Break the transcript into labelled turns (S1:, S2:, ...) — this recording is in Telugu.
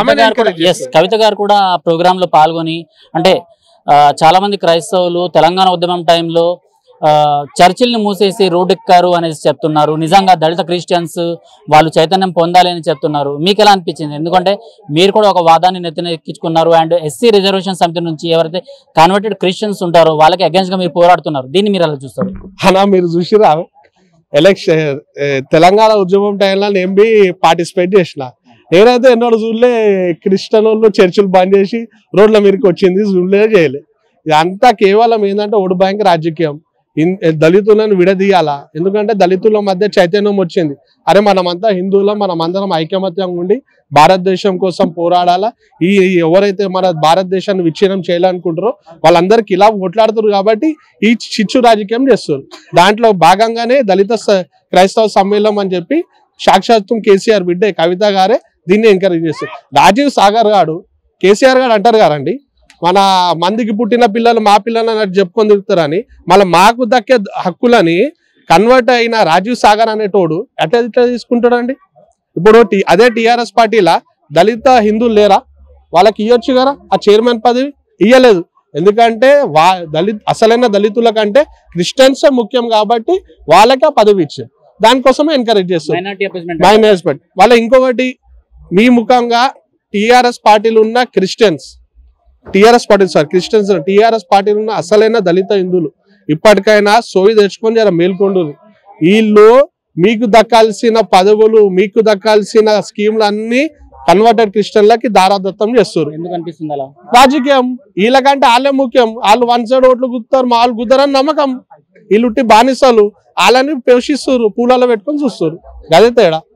S1: ఆమెను
S2: గారు కూడా
S1: encourage
S2: yes,
S1: చేస్తారు.
S2: కవిత గారు కూడా ఆ ప్రోగ్రామ్ లో పాల్గొని అంటే ఆ, చాలా మంది క్రైస్తవులు తెలంగాణ ఉద్యమం టైంలో ఆ, చర్చిల్ని మూసేసి రోడ్డెక్కారు అనేసి చెప్తున్నారు నిజంగా దళిత క్రిస్టియన్స్ వాళ్ళు చైతన్యం పొందాలి అని చెప్తున్నారు మీకు ఎలా అనిపించింది ఎందుకంటే మీరు కూడా ఒక వాదాన్ని నెత్తిన ఎక్కించుకున్నారు అండ్ ఎస్సీ రిజర్వేషన్ సమితి నుంచి ఎవరైతే కన్వర్టెడ్ క్రిస్టియన్స్ ఉంటారో వాళ్ళకి అగేన్స్ట్ గా మీరు పోరాడుతున్నారు దీన్ని మీరు ఎలా చూస్తారు
S1: అన్నా మీరు చూసిరా ఎలక్షన్ ఏ, తెలంగాణ ఉద్యమం టైంలో నేను బి పార్టిసిపేట్ చేసిన నేనైతే ఎన్నో చూడలే క్రిస్టియన్ వాళ్ళు చర్చిలు బంద్ చేసి రోడ్ల మీదకి వచ్చింది చూడలే చేయలే ఇదంతా కేవలం ఏంటంటే ఓటు బ్యాంక్ రాజకీయం ఇన్- దళితులను విడదీయాలా ఎందుకంటే దళితుల మధ్య చైతన్యం వచ్చింది అరే మనమంతా హిందువులం మనం అందరం ఐకమత్యంగా ఉండి భారతదేశం కోసం పోరాడాలా ఈ ఈ ఎవరైతే మన భారతదేశాన్ని విచ్ఛిన్నం చేయాలనుకుంటారో వాళ్ళందరికీ ఇలా కొట్లాడుతారు కాబట్టి ఈ చిచ్చు రాజకీయం చేస్తారు దాంట్లో భాగంగానే దళిత స- క్రైస్తవ సమ్మేళనం అని చెప్పి సాక్షాత్తం కేసీఆర్ బిడ్డే కవిత గారే దీన్ని ఎంకరేజ్ చేస్తారు రాజీవ్ సాగర్ గారు కేసీఆర్ గారు అంటారు కదండి మన మందికి పుట్టిన పిల్లలు మా పిల్లలు అన్నట్టు చెప్పుకొని తిరుగుతారని మళ్ళీ మాకు దక్కే హక్కులని కన్వర్ట్ అయిన రాజీవ్ సాగర్ అనేటోడు ఎట్లా ఎట్లా తీసుకుంటాడండి ఇప్పుడు టి- అదే టిఆర్ఎస్ పార్టీలా దళిత హిందువులు లేరా వాళ్ళకి ఇవ్వచ్చు కదా ఆ చైర్మన్ పదవి ఇయ్యలేదు ఎందుకంటే వా దళిత్ అసలైన దళితుల కంటే క్రిస్టియన్సే ముఖ్యం కాబట్టి వాళ్ళకే ఆ పదవి ఇచ్చారు దానికోసమే ఎంకరేజ్ చేస్తారు
S2: మైనార్టీ అపేస్మెంట్
S1: మేనేజ్మెంట్ వాళ్ళ ఇంకొకటి మీ ముఖంగా టిఆర్ఎస్ పార్టీలు ఉన్న Christians TRS party sir Christians TRS పార్టీలు ఉన్న అసలైన దళిత హిందువులు ఇప్పటికైనా సోయి తెచ్చుకొని జర మేల్కొండు వీళ్ళు మీకు దక్కాల్సిన పదవులు మీకు దక్కాల్సిన స్కీమ్లు అన్ని కన్వర్టెడ్ క్రిస్టియన్లకి దారాదత్తం చేస్తారు
S2: ఎందుకు అనిపిస్తుంది అలా
S1: రాజకీయం వీళ్ళకంటే వాళ్ళే ముఖ్యం వాళ్ళు వన్ సైడ్ ఓట్లు గుద్దుతారు మా వాళ్ళు గుద్దరని నమ్మకం వీళ్ళు ఉట్టి బానిసలు వాళ్ళని పోషిస్తారు పూలలో పెట్టుకొని చూస్తారు గదే తేడా